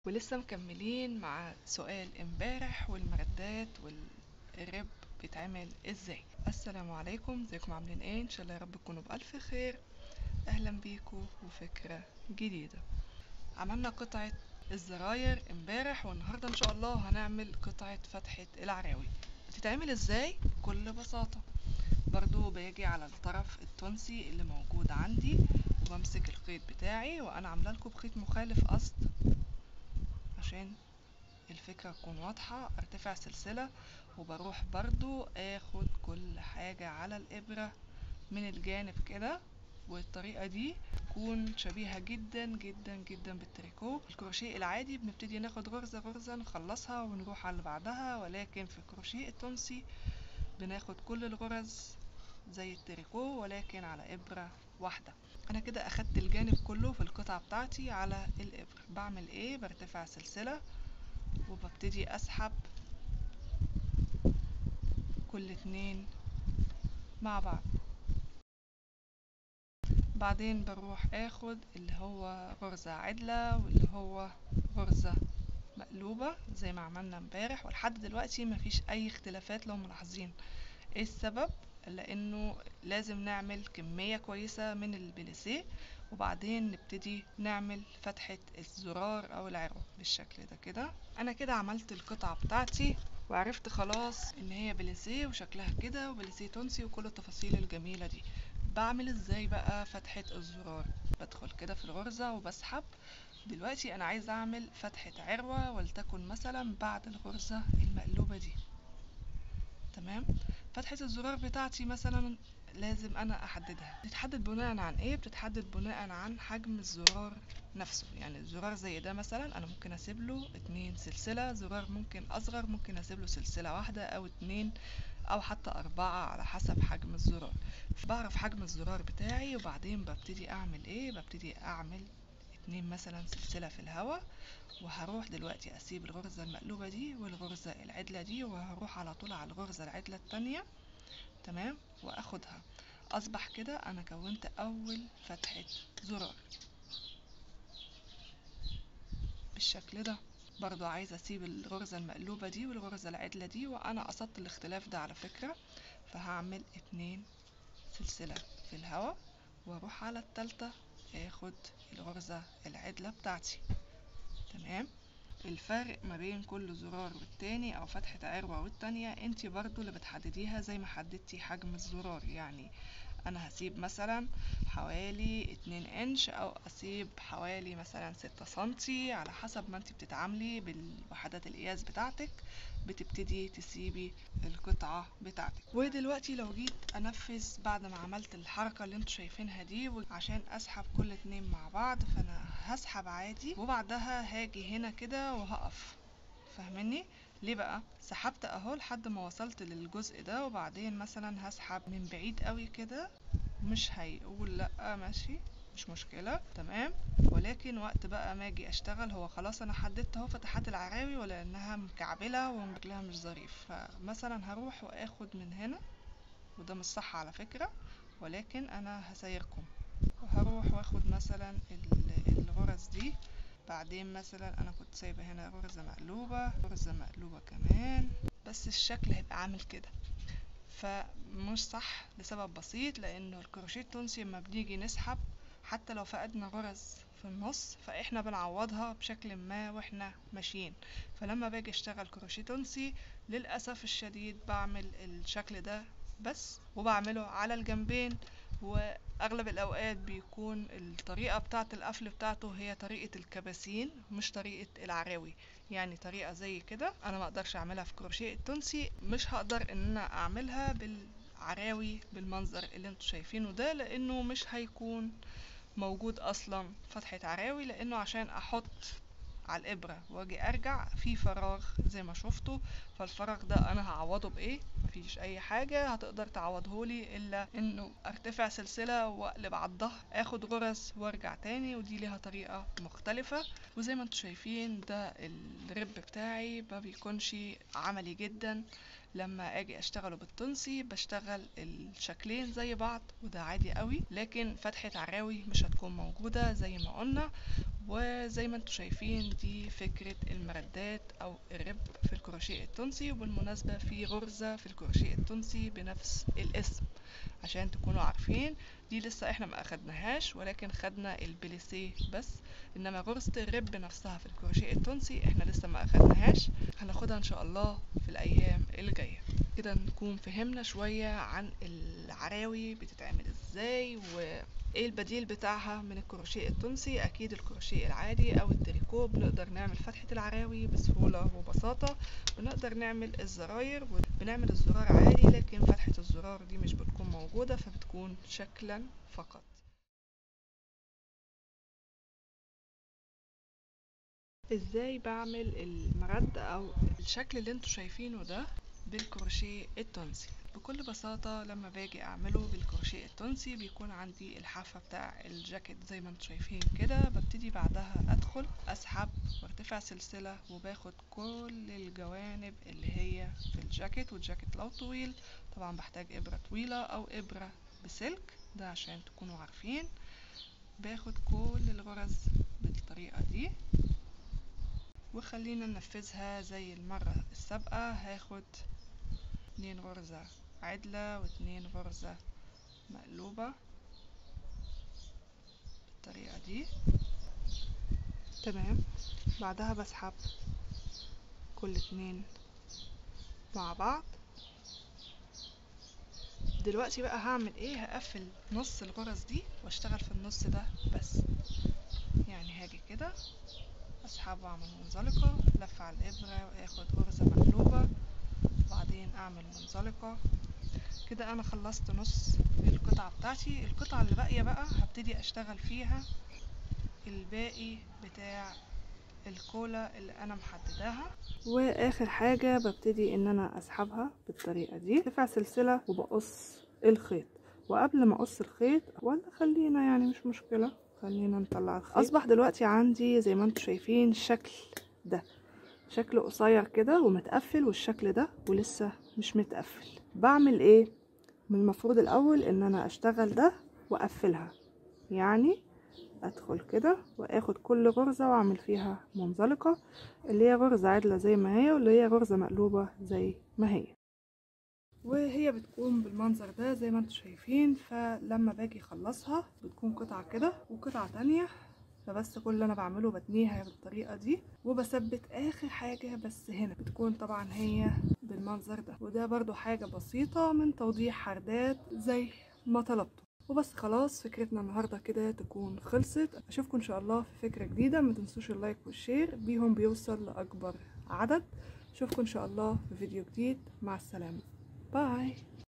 ولسه مكملين مع سؤال امبارح والمردات والرب بيتعمل ازاي السلام عليكم ازيكم عاملين ايه ان شاء الله يا رب تكونوا بالف خير اهلا بيكم وفكرة جديدة عملنا قطعة الزراير امبارح والنهاردة ان شاء الله هنعمل قطعة فتحة العراوي بتتعمل ازاي بكل بساطة برضو باجي على الطرف التونسي اللي موجود عندي وبمسك الخيط بتاعي وانا عامله لكم بخيط مخالف قصد عشان الفكرة تكون واضحة ارتفع سلسلة وبروح برضو اخد كل حاجة على الابرة من الجانب كده والطريقة دي تكون شبيهة جدا جدا جدا بالتريكو الكروشيه العادي بنبتدي ناخد غرزة غرزة نخلصها ونروح على اللي بعدها ولكن في الكروشيه التونسي بناخد كل الغرز زي التريكو ولكن على ابرة واحدة انا كده اخدت الجانب كله في القطعة بتاعتي على الابرة بعمل ايه برتفع سلسلة وببتدي اسحب كل اتنين مع بعض بعدين بروح اخد اللي هو غرزة عدلة واللي هو غرزة مقلوبة زي ما عملنا امبارح ولحد دلوقتي مفيش اي اختلافات لو ملاحظين ايه السبب لانه لازم نعمل كمية كويسة من البليسيه وبعدين نبتدي نعمل فتحة الزرار او العروة بالشكل ده كده انا كده عملت القطعة بتاعتي وعرفت خلاص ان هي بليسيه وشكلها كده وبليسيه تونسي وكل التفاصيل الجميلة دي بعمل ازاي بقى فتحة الزرار بدخل كده في الغرزة وبسحب دلوقتي انا عايزة اعمل فتحة عروة ولتكن مثلا بعد الغرزة المقلوبة دي تمام فتحة الزرار بتاعتي مثلا لازم انا احددها بتتحدد بناء عن ايه بتتحدد بناء عن حجم الزرار نفسه يعني الزرار زي ده مثلا انا ممكن اسيب له اتنين سلسلة زرار ممكن اصغر ممكن اسيب له سلسلة واحدة او اتنين او حتى اربعة على حسب حجم الزرار بعرف حجم الزرار بتاعي وبعدين ببتدي اعمل ايه ببتدي اعمل اتنين مثلا سلسلة في الهواء وهروح دلوقتي اسيب الغرزة المقلوبة دي والغرزة العدلة دي وهروح على طول على الغرزة العدلة التانية تمام واخدها اصبح كده انا كونت اول فتحة زرار بالشكل ده برضو عايزة اسيب الغرزة المقلوبة دي والغرزة العدلة دي وانا قصدت الاختلاف ده على فكرة فهعمل اتنين سلسلة في الهواء واروح على التالتة اخد الغرزة العدلة بتاعتي تمام الفرق ما بين كل زرار والتاني او فتحة عروة والتانية انتي برضو اللي بتحدديها زي ما حددتي حجم الزرار يعني انا هسيب مثلا حوالي اتنين انش او اسيب حوالي مثلا ستة سنتي على حسب ما انتي بتتعاملي بالوحدات القياس بتاعتك بتبتدي تسيبي القطعة بتاعتك ودلوقتي لو جيت انفذ بعد ما عملت الحركة اللي انتوا شايفينها دي عشان اسحب كل اتنين مع بعض فانا هسحب عادي وبعدها هاجي هنا كده وهقف فاهمني ليه بقى سحبت اهو لحد ما وصلت للجزء ده وبعدين مثلا هسحب من بعيد قوي كده مش هيقول لا ماشي مش مشكلة تمام ولكن وقت بقى ما اجي اشتغل هو خلاص انا حددت اهو فتحات العراوي ولانها مكعبلة وشكلها مش ظريف فمثلا هروح واخد من هنا وده مش صح على فكرة ولكن انا هسيركم وهروح واخد مثلا الغرز دي بعدين مثلا انا كنت سايبه هنا غرزه مقلوبه غرزه مقلوبه كمان بس الشكل هيبقى عامل كده فمش صح لسبب بسيط لانه الكروشيه التونسي لما بنيجي نسحب حتى لو فقدنا غرز في النص فاحنا بنعوضها بشكل ما واحنا ماشيين فلما باجي اشتغل كروشيه تونسي للاسف الشديد بعمل الشكل ده بس وبعمله على الجنبين واغلب الاوقات بيكون الطريقه بتاعه القفل بتاعته هي طريقه الكباسين مش طريقه العراوي يعني طريقه زي كده انا ما اقدرش اعملها في كروشيه التونسي مش هقدر ان انا اعملها بالعراوي بالمنظر اللي انتوا شايفينه ده لانه مش هيكون موجود اصلا فتحه عراوي لانه عشان احط على الابره واجي ارجع في فراغ زي ما شفتوا فالفراغ ده انا هعوضه بايه مفيش اي حاجه هتقدر تعوضهولي الا انه ارتفع سلسله واقلب على الظهر اخد غرز وارجع تاني ودي ليها طريقه مختلفه وزي ما انتم شايفين ده الرب بتاعي ما بيكونش عملي جدا لما اجي اشتغله بالتونسي بشتغل الشكلين زي بعض وده عادي قوي لكن فتحة عراوي مش هتكون موجودة زي ما قلنا وزي ما انتم شايفين دي فكرة المردات او الرب في الكروشيه التونسي وبالمناسبة في غرزة في الكروشيه التونسي بنفس الاسم عشان تكونوا عارفين دي لسه احنا ما اخدناهاش ولكن خدنا البليسيه بس انما غرزة الرب نفسها في الكروشيه التونسي احنا لسه ما اخدناهاش هناخدها ان شاء الله في الايام الجاية كده نكون فهمنا شوية عن العراوي بتتعمل ازاي وايه البديل بتاعها من الكروشيه التونسي اكيد الكروشيه العادي او التريكو بنقدر نعمل فتحة العراوي بسهولة وبساطة بنقدر نعمل الزراير بنعمل الزرار عادي لكن فتحة الزرار دي مش بتكون موجودة فبتكون شكلا فقط ازاي بعمل المرد او الشكل اللي انتوا شايفينه ده بالكروشيه التونسي بكل بساطة لما باجي اعمله بالكروشيه التونسي بيكون عندي الحافة بتاع الجاكيت زي ما انتوا شايفين كده ببتدي بعدها ادخل اسحب وارتفع سلسلة وباخد كل الجوانب اللي هي في الجاكيت والجاكيت لو طويل طبعا بحتاج ابرة طويلة او ابرة بسلك ده عشان تكونوا عارفين باخد كل الغرز بالطريقة دي وخلينا ننفذها زي المرة السابقة هاخد اتنين غرزة عدلة واتنين غرزة مقلوبة بالطريقة دي تمام بعدها بسحب كل اتنين مع بعض دلوقتي بقى هعمل ايه هقفل نص الغرز دي واشتغل في النص ده بس يعني هاجي كده اسحب واعمل منزلقة لف على الابرة واخد غرزة مقلوبة وبعدين اعمل منزلقة كده انا خلصت نص القطعة بتاعتي القطعة اللي باقية بقى هبتدي اشتغل فيها الباقي بتاع الكولا اللي انا محدداها واخر حاجة ببتدي ان انا اسحبها بالطريقة دي ارفع سلسلة وبقص الخيط وقبل ما اقص الخيط ولا خلينا يعني مش مشكلة خلينا نطلع الخيط اصبح دلوقتي عندي زي ما انتم شايفين الشكل ده شكل قصير كده ومتقفل والشكل ده ولسه مش متقفل بعمل ايه من المفروض الاول ان انا اشتغل ده واقفلها يعني ادخل كده واخد كل غرزة واعمل فيها منزلقة اللي هي غرزة عدلة زي ما هي واللي هي غرزة مقلوبة زي ما هي وهي بتكون بالمنظر ده زي ما انتم شايفين فلما باجي اخلصها بتكون قطعة كده وقطعة تانية فبس كل اللي انا بعمله بتنيها بالطريقة دي وبثبت اخر حاجة بس هنا بتكون طبعا هي بالمنظر ده وده برضو حاجة بسيطة من توضيح حردات زي ما طلبته وبس خلاص فكرتنا النهاردة كده تكون خلصت اشوفكم ان شاء الله في فكرة جديدة ما تنسوش اللايك والشير بيهم بيوصل لاكبر عدد اشوفكم ان شاء الله في فيديو جديد مع السلامة باي